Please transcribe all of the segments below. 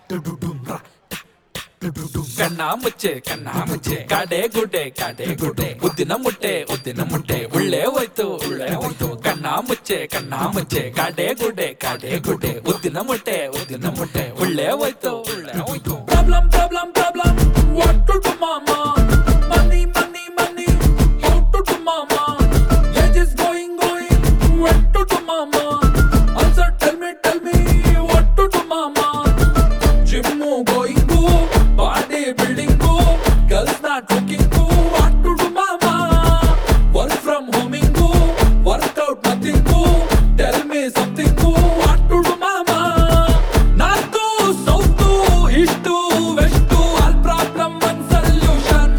ಕಣ್ಣ ಮುಚ್ಚೆ ಕಣ್ಣ ಮುಚ್ಚೆ ಕಾಡೆ ಗುಡ್ಡೆ ಕಾಡೆ ಗುಡ್ಡೆ ಉದ್ದಿನ ಮುಟ್ಟೆ ಉದ್ದಿನ ಮುಟ್ಟೆ ಉಳ್ಳೆ ಹೋಯ್ತು ಉಳ್ಳೆ ಹೋಯ್ತು ಕಣ್ಣ ಮುಚ್ಚೆ ಕಣ್ಣ ಮುಚ್ಚೆ ಕಾಡೆ ಗುಡ್ಡೆ ಕಾಡೆ ಗುಡ್ಡೆ ಉದ್ದಿನ ಮುಟ್ಟೆ ಉದ್ದಿನ ಮುಟ್ಟೆ ಉಳ್ಳೆ ಹೋಯ್ತು ಉಳ್ಳೆ ಹೋಯ್ತು problem problem problem what to do ಮಾಮಾ money money money how to do ಮಾಮಾ age is going going what to do ಮಾಮಾ answer tell me tell me what to do ಮಾಮಾ gym going body building girls not cooking what to do ಮಾಮಾ work from homing workout nothing tell me something what to do ಮಾಮಾ north south east west all problem one solution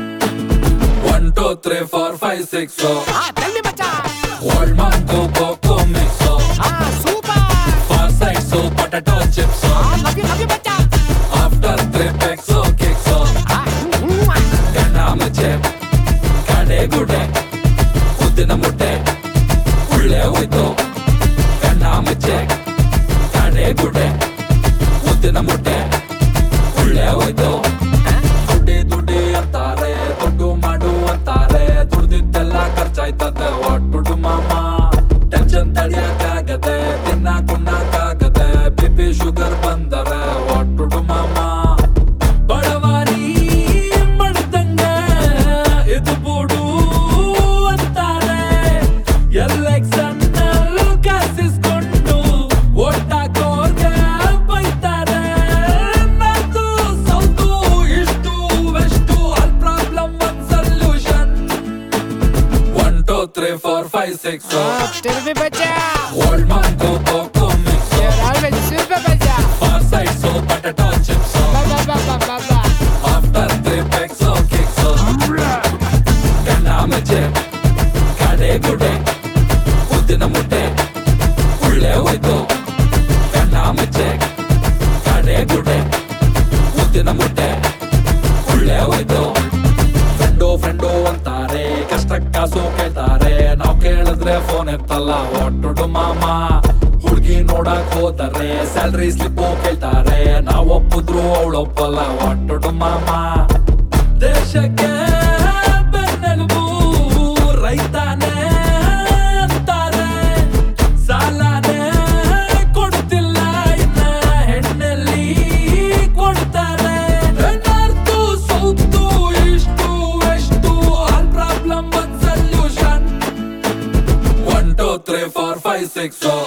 one two three four five six ah ತಲ್ಲಿ ಮಚ್ಚ Old Monk coco mix ah super for sides potato chips ah love you love you ಮಚ್ಚ after three pegs kicks ah hmm, ಆ. ಕಣ್ಣ ಮುಚ್ಚೆ ಕಡೆ ಗುಡ್ಡೆ ಉದ್ದಿನ ಮುಟ್ಟೆ ಉಳ್ಳೆ ಹೋಯ್ತು ಕಣ್ಣ ಮುಚ್ಚೆ ಕಡೆ ಗುಡ್ಡೆ ಉದ್ದಿನ ಮುಟ್ಟೆ ಉಳ್ಳೆ ಹೋಯ್ತು ದುಡ್ಡಿ ದುಡ್ಡಿ ಅಂತಾರೆ ದುಡ್ಡು ಮಾಡು ಅಂತಾರೆ ದುಡ್ದಿದ್ದೆಲ್ಲ ಖರ್ಚಾಯ್ತದೆ ಒಟ್ಟು ಮಾಮ ಟೆನ್ಷನ್ ತಡಿಯಕ್ಕಾಗದೆ ತಿನ್ನ ಕುಣ್ಣಕ್ಕಾಗದೆ ಬಿ ಪಿ ಶುಗರ್ ಬಂದರೆ ಒಟ್ಟು ಮಾಮ ಬಡವಾರಿ ಮಡ್ದಂಗೆ ಇದು ಬೂಡು ಅಂತಾರೆ ಎಲೆಕ್ಷನ್ ಕಾಸಿಸ್ಕೊಂಡು ಓಟಾಕೋರ್ಗೆ ಬೈತಾರೆ north south east west all problem one solution one two three four five six ah tell me ಮಚ್ಚ Old Monk coco mix you're always super ಮಚ್ಚ ಫಾರ್ ಸೈಡ್ಸು ಪೊಟಟೋ ಚಿಪ್ಸ್ ಬಾ ಬಾ ಬಾ ಬಾ ಬಾ ಬಾ ಆಫ್ಟರ್ ತ್ರೀ ಪೆಕ್ಸು ಕಿಕ್ಸು ಕಣ್ಣ ಮಚ್ಚೆ ಕಡೆ ಗುಡ್ಡೆ ಉದ್ದಿನ ಮುಟ್ಟೆ ಉಳ್ಳೆ ಹೋಯ್ತು ಕಣ್ಣ ಮಚ್ಚೆ ಕಡೆ ಗುಡ್ಡೆ ಉದ್ದಿನ ಮುಟ್ಟೆ ಉಳ್ಳೆ ಹೋಯ್ತು ಫ್ರೆಂಡು ಫ್ರೆಂಡು ಅಂತಾರೆ ಕಷ್ಟ ಕಾಸು ಕೇಳ್ತಾರೆ ನಾವ್ ಕೇಳಿದ್ರೆ ಫೋನ್ ಎತ್ತಲ್ಲ ಒಟ್ಟು ಮಾಮ ಹುಡ್ಗಿ ನೋಡಕ್ ಹೋದರೆ ಸ್ಯಾಲ್ರಿ ಸ್ಲಿಪ್ಪು ಕೇಳ್ತಾರೆ ನಾವ್ ಒಪ್ಪಿದ್ರು ಅವಳು ಒಪ್ಪಲ್ಲ ಒಟ್ಟು ಮಾಮ ದೇಶಕ್ಕೆ ಬೆನ್ನೆಲುಬು ರೈತಾನೆ ಅಂತಾರೆ ಸಾಲನೇ ಕೊಡ್ತಿಲ್ಲ ಇನ್ನ ಹೆಣ್ಣಲ್ಲಿ ಕೊಡ್ತಾರೆ north south east west all problem one solution one two three four five six